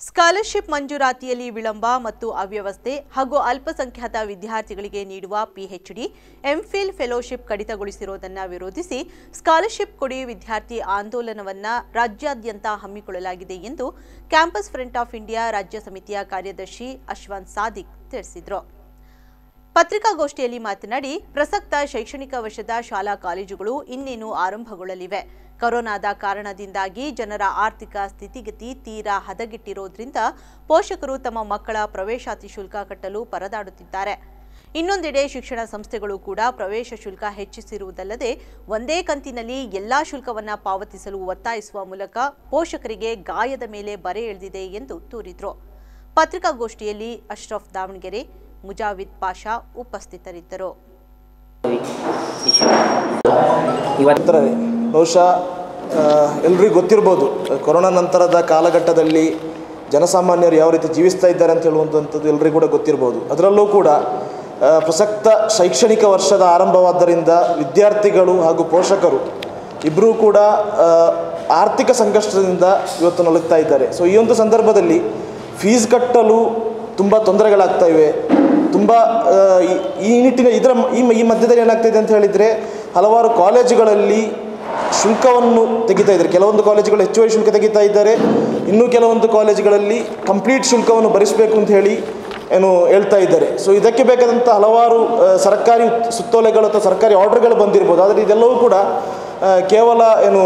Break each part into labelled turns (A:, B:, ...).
A: scholarship ಮಂಜೂರಾತಿಯಲ್ಲಿ ವಿಳಂಬ ಮತ್ತು ಅವ್ಯವಸ್ಥೆ ಹಾಗೂ ಅಲ್ಪಸಂಖ್ಯಾತ ವಿದ್ಯಾರ್ಥಿಗಳಿಗೆ ನೀಡುವ ಪಿಎಚ್ಡಿ ಎಂಫಿಲ್ ಫೆಲೋಶಿಪ್ ಕಡಿತಗೊಳಿಸಿರುವುದನ್ನು ವಿರೋಧಿಸಿ ಸ್ಕಾಲರ್ಶಿಪ್ ಕೊಡಿ ವಿದ್ಯಾರ್ಥಿ ಆಂದೋಲನವನ್ನ ರಾಜ್ಯಾದ್ಯಂತ ಹಮ್ಮಿಕೊಳ್ಳಲಾಗಿದೆ ಎಂದು ಕ್ಯಾಂಪಸ್ ಫ್ರಂಟ್ ಆಫ್ ಇಂಡಿಯಾ ರಾಜ್ಯ ಸಮಿತಿಯ ಕಾರ್ಯದರ್ಶಿ ಅಶ್ವಂತ್ ಸಾದಿಕ್ ತಿಳಿಸಿದರು ಪತ್ರಿಕಾಗೋಷ್ಠಿಯಲ್ಲಿ ಮಾತನಾಡಿ ಪ್ರಸಕ್ತ ಶೈಕ್ಷಣಿಕ ವರ್ಷದ ಶಾಲಾ ಕಾಲೇಜುಗಳು ಇನ್ನೇನು ಆರಂಭಗೊಳ್ಳಲಿವೆ ಕೊರೋನಾದ ಕಾರಣದಿಂದಾಗಿ ಜನರ ಆರ್ಥಿಕ ಸ್ಥಿತಿಗತಿ ತೀರಾ ಹದಗೆಟ್ಟಿರೋದ್ರಿಂದ ಪೋಷಕರು ತಮ್ಮ ಮಕ್ಕಳ ಪ್ರವೇಶಾತಿ ಶುಲ್ಕ ಕಟ್ಟಲು ಪರದಾಡುತ್ತಿದ್ದಾರೆ ಇನ್ನೊಂದೆಡೆ ಶಿಕ್ಷಣ ಸಂಸ್ಥೆಗಳು ಕೂಡ ಪ್ರವೇಶ ಶುಲ್ಕ ಹೆಚ್ಚಿಸಿರುವುದಲ್ಲದೆ ಒಂದೇ ಕಂತಿನಲ್ಲಿ ಎಲ್ಲಾ ಶುಲ್ಕವನ್ನ ಪಾವತಿಸಲು ಒತ್ತಾಯಿಸುವ ಮೂಲಕ ಪೋಷಕರಿಗೆ ಗಾಯದ ಮೇಲೆ ಬರೆ ಎಳೆದಿದೆ ಎಂದು ದೂರಿದರು ಪತ್ರಿಕಾಗೋಷ್ಠಿಯಲ್ಲಿ ಅಶ್ರಫ್ ದಾವಣಗೆರೆ ಮುಜಾವಿದ್ ಪಾಷಾ ಉಪಸ್ಥಿತರಿದ್ದರು
B: ಇಶ್ಯೂ ಇವತ್ತು
C: ನಂತರ ಬಹುಶಃ ಎಲ್ರಿಗೂ ಗೊತ್ತಿರ್ಬೋದು ಕೊರೋನಾ ನಂತರದ ಕಾಲಘಟ್ಟದಲ್ಲಿ ಜನಸಾಮಾನ್ಯರು ಯಾವ ರೀತಿ ಜೀವಿಸ್ತಾ ಇದ್ದಾರೆ ಅಂತ ಹೇಳುವಂಥದ್ದು ಎಲ್ರಿಗೂ ಕೂಡ ಗೊತ್ತಿರ್ಬೋದು ಅದರಲ್ಲೂ ಕೂಡ ಆ, ಪ್ರಸಕ್ತ ಶೈಕ್ಷಣಿಕ ವರ್ಷದ ಆರಂಭವಾದ್ದರಿಂದ ವಿದ್ಯಾರ್ಥಿಗಳು ಹಾಗೂ ಪೋಷಕರು ಇಬ್ಬರೂ ಕೂಡ ಆ, ಆರ್ಥಿಕ ಸಂಕಷ್ಟದಿಂದ ಇವತ್ತು ನಲುಗ್ತಾ ಇದ್ದಾರೆ ಸೊ ಈ ಒಂದು ಸಂದರ್ಭದಲ್ಲಿ ಫೀಸ್ ಕಟ್ಟಲು ತುಂಬ ತೊಂದರೆಗಳಾಗ್ತಾ ಇವೆ ತುಂಬ ಆ, ಈ- ಈ ನಿಟ್ಟಿನ ಇದರ ಮ- ಈ ಮ- ಈ ಮಧ್ಯದಲ್ಲಿ ಏನಾಗ್ತಿದೆ ಅಂತ ಹೇಳಿದರೆ ಹಲವಾರು ಕಾಲೇಜುಗಳಲ್ಲಿ ಶುಲ್ಕವನ್ನು ತೆಗಿತಾ ಇದ್ದಾರೆ ಕೆಲವೊಂದು ಕಾಲೇಜುಗಳು ಹೆಚ್ಚುವರಿ ಶುಲ್ಕ ತೆಗಿತಾ ಇದ್ದಾರೆ ಇನ್ನೂ ಕೆಲವೊಂದು ಕಾಲೇಜುಗಳಲ್ಲಿ ಕಂಪ್ಲೀಟ್ ಶುಲ್ಕವನ್ನು ಭರಿಸಬೇಕು ಅಂತ ಹೇಳಿ ಏನು ಹೇಳ್ತಾ ಇದ್ದಾರೆ ಸೊ ಇದಕ್ಕೆ ಬೇಕಾದಂಥ ಹಲವಾರು ಆ, ಸರ್ಕಾರಿ ಸುತ್ತೋಲೆಗಳು ಅಥವಾ ಸರ್ಕಾರಿ ಆರ್ಡರ್ಗಳು ಬಂದಿರ್ಬೋದು ಆದರೆ ಇದೆಲ್ಲವೂ ಕೂಡ ಆ, ಕೇವಲ ಏನು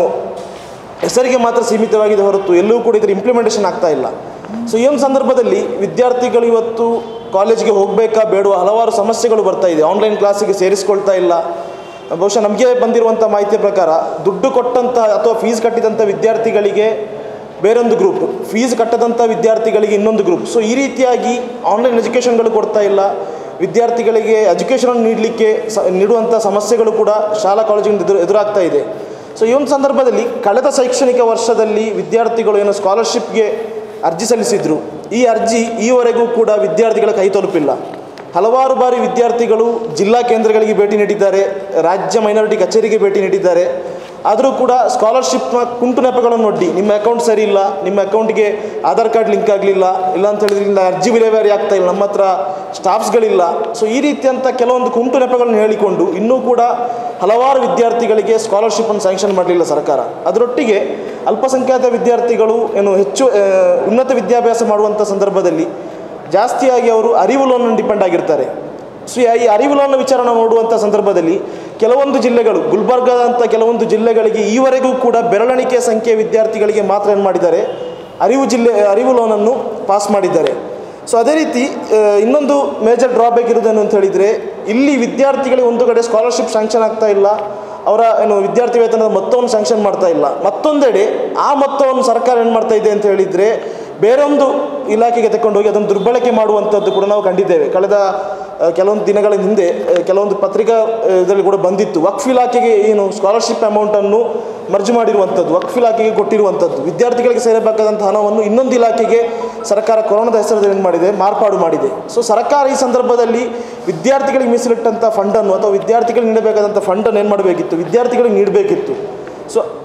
C: ಹೆಸರಿಗೆ ಮಾತ್ರ ಸೀಮಿತವಾಗಿದೆ ಹೊರತು ಎಲ್ಲೂ ಕೂಡ ಇದರ ಇಂಪ್ಲಿಮೆಂಟೇಷನ್ ಆಗ್ತಾ ಇಲ್ಲ ಸೊ ಈ ಒಂದು ಸಂದರ್ಭದಲ್ಲಿ ವಿದ್ಯಾರ್ಥಿಗಳು ಇವತ್ತು ಕಾಲೇಜಿಗೆ ಹೋಗಬೇಕಾ ಬೇಡುವ ಹಲವಾರು ಸಮಸ್ಯೆಗಳು ಬರ್ತಾ ಇದೆ ಆನ್ಲೈನ್ ಕ್ಲಾಸಿಗೆ ಸೇರಿಸ್ಕೊಳ್ತಾ ಇಲ್ಲ ಬಹುಶಃ ನಮಗೆ ಬಂದಿರುವಂಥ ಮಾಹಿತಿಯ ಪ್ರಕಾರ ದುಡ್ಡು ಕೊಟ್ಟಂಥ ಅಥವಾ ಫೀಸ್ ಕಟ್ಟಿದಂಥ ವಿದ್ಯಾರ್ಥಿಗಳಿಗೆ ಬೇರೊಂದು ಗ್ರೂಪ್ ಫೀಸ್ ಕಟ್ಟದಂಥ ವಿದ್ಯಾರ್ಥಿಗಳಿಗೆ ಇನ್ನೊಂದು ಗ್ರೂಪ್ ಸೊ ಈ ರೀತಿಯಾಗಿ ಆನ್ಲೈನ್ ಎಜುಕೇಷನ್ಗಳು ಕೊಡ್ತಾ ಇಲ್ಲ ವಿದ್ಯಾರ್ಥಿಗಳಿಗೆ ಎಜುಕೇಷನ್ ನೀಡಲಿಕ್ಕೆ ಸ ನೀಡುವಂಥ ಸಮಸ್ಯೆಗಳು ಕೂಡ ಶಾಲಾ ಕಾಲೇಜಿನಿಂದ ಎದುರು ಎದುರಾಗ್ತಾ ಇದೆ ಸೊ ಈ ಒಂದು ಸಂದರ್ಭದಲ್ಲಿ ಕಳೆದ ಶೈಕ್ಷಣಿಕ ವರ್ಷದಲ್ಲಿ ವಿದ್ಯಾರ್ಥಿಗಳು ಏನು ಸ್ಕಾಲರ್ಶಿಪ್ಗೆ ಅರ್ಜಿ ಸಲ್ಲಿಸಿದ್ರು ಈ ಅರ್ಜಿ ಈವರೆಗೂ ಕೂಡ ವಿದ್ಯಾರ್ಥಿಗಳ ಕೈ ತಲುಪಿಲ್ಲ ಹಲವಾರು ಬಾರಿ ವಿದ್ಯಾರ್ಥಿಗಳು ಜಿಲ್ಲಾ ಕೇಂದ್ರಗಳಿಗೆ ಭೇಟಿ ನೀಡಿದ್ದಾರೆ ರಾಜ್ಯ ಮೈನಾರಿಟಿ ಕಚೇರಿಗೆ ಭೇಟಿ ನೀಡಿದ್ದಾರೆ ಆದರೂ ಕೂಡ ಸ್ಕಾಲರ್ಶಿಪ್ನ ಕುಂಟು ನೆಪಗಳನ್ನು ಒಡ್ಡಿ ನಿಮ್ಮ ಅಕೌಂಟ್ ಸರಿ ಇಲ್ಲ ನಿಮ್ಮ ಅಕೌಂಟ್ಗೆ ಆಧಾರ್ ಕಾರ್ಡ್ ಲಿಂಕ್ ಆಗಲಿಲ್ಲ ಇಲ್ಲ ಅಂತ ಹೇಳಿದ್ರಿಂದ ಅರ್ಜಿ ವಿಲೇವಾರಿ ಆಗ್ತಾ ಇಲ್ಲ ನಮ್ಮ ಹತ್ರ ಸ್ಟಾಫ್ಸ್ಗಳಿಲ್ಲ ಸೊ ಈ ರೀತಿಯಂಥ ಕೆಲವೊಂದು ಕುಂಟು ನೆಪಗಳನ್ನು ಹೇಳಿಕೊಂಡು ಇನ್ನೂ ಕೂಡ ಹಲವಾರು ವಿದ್ಯಾರ್ಥಿಗಳಿಗೆ ಸ್ಕಾಲರ್ಶಿಪ್ಪನ್ನು ಸ್ಯಾಂಕ್ಷನ್ ಮಾಡಲಿಲ್ಲ ಸರ್ಕಾರ ಅದರೊಟ್ಟಿಗೆ ಅಲ್ಪಸಂಖ್ಯಾತ ವಿದ್ಯಾರ್ಥಿಗಳು ಏನು ಹೆಚ್ಚು ಆ, ಉನ್ನತ ವಿದ್ಯಾಭ್ಯಾಸ ಮಾಡುವಂಥ ಸಂದರ್ಭದಲ್ಲಿ ಜಾಸ್ತಿಯಾಗಿ ಅವರು ಅರಿವು ಲೋನ್ ಡಿಪೆಂಡ್ ಆಗಿರ್ತಾರೆ ಸೊ ಈ ಅರಿವು ಲೋನ್ ವಿಚಾರ ನಾವು ನೋಡುವಂಥ ಸಂದರ್ಭದಲ್ಲಿ ಕೆಲವೊಂದು ಜಿಲ್ಲೆಗಳು ಗುಲ್ಬರ್ಗಾದಂಥ ಕೆಲವೊಂದು ಜಿಲ್ಲೆಗಳಿಗೆ ಈವರೆಗೂ ಕೂಡ ಬೆರಳೆಣಿಕೆ ಸಂಖ್ಯೆಯ ವಿದ್ಯಾರ್ಥಿಗಳಿಗೆ ಮಾತ್ರ ಏನು ಮಾಡಿದ್ದಾರೆ ಅರಿವು ಜಿಲ್ಲೆ ಅರಿವು ಲೋನನ್ನು ಪಾಸ್ ಮಾಡಿದ್ದಾರೆ ಸೊ ಅದೇ ರೀತಿ ಆ, ಇನ್ನೊಂದು ಮೇಜರ್ ಡ್ರಾಬ್ಯಾಕ್ ಇರೋದೇನು ಅಂತ ಹೇಳಿದರೆ ಇಲ್ಲಿ ವಿದ್ಯಾರ್ಥಿಗಳಿಗೆ ಒಂದು ಕಡೆ ಸ್ಕಾಲರ್ಶಿಪ್ ಸ್ಯಾಂಕ್ಷನ್ ಆಗ್ತಾ ಇಲ್ಲ ಅವರ ಏನು ವಿದ್ಯಾರ್ಥಿ ವೇತನದ ಮೊತ್ತವನ್ನು ಸ್ಯಾಂಕ್ಷನ್ ಮಾಡ್ತಾ ಇಲ್ಲ ಮತ್ತೊಂದೆಡೆ ಆ ಮೊತ್ತವನ್ನು ಸರ್ಕಾರ ಏನು ಮಾಡ್ತಾ ಇದೆ ಅಂತ ಹೇಳಿದರೆ ಬೇರೊಂದು ಇಲಾಖೆಗೆ ತಗೊಂಡೋಗಿ ಅದನ್ನು ದುರ್ಬಳಕೆ ಮಾಡುವಂಥದ್ದು ಕೂಡ ನಾವು ಕಂಡಿದ್ದೇವೆ ಕಳೆದ ಆ, ಕೆಲವೊಂದು ದಿನಗಳ ಹಿಂದೆ ಆ, ಕೆಲವೊಂದು ಪತ್ರಿಕಾ ಆ, ಇದರಲ್ಲಿ ಕೂಡ ಬಂದಿತ್ತು ವಕ್ಫ್ ಇಲಾಖೆಗೆ ಏನು ಸ್ಕಾಲರ್ಶಿಪ್ ಅಮೌಂಟನ್ನು ಮರ್ಜು ಮಾಡಿರುವಂಥದ್ದು ವಕ್ಫ್ ಇಲಾಖೆಗೆ ಕೊಟ್ಟಿರುವಂಥದ್ದು ವಿದ್ಯಾರ್ಥಿಗಳಿಗೆ ಸೇರಬೇಕಾದಂಥ ಹಣವನ್ನು ಇನ್ನೊಂದು ಇಲಾಖೆಗೆ ಸರ್ಕಾರ ಕೊರೋನಾದ ಹೆಸರಲ್ಲಿ ಏನು ಮಾಡಿದೆ ಮಾರ್ಪಾಡು ಮಾಡಿದೆ ಸೊ ಸರ್ಕಾರ ಈ ಸಂದರ್ಭದಲ್ಲಿ ವಿದ್ಯಾರ್ಥಿಗಳಿಗೆ ಮೀಸಲಿಟ್ಟಂಥ ಫಂಡನ್ನು ಅಥವಾ ವಿದ್ಯಾರ್ಥಿಗಳಿಗೆ ನೀಡಬೇಕಾದಂಥ ಫಂಡನ್ನು ಏನು ಮಾಡಬೇಕಿತ್ತು ವಿದ್ಯಾರ್ಥಿಗಳಿಗೆ ನೀಡಬೇಕಿತ್ತು ಸೊ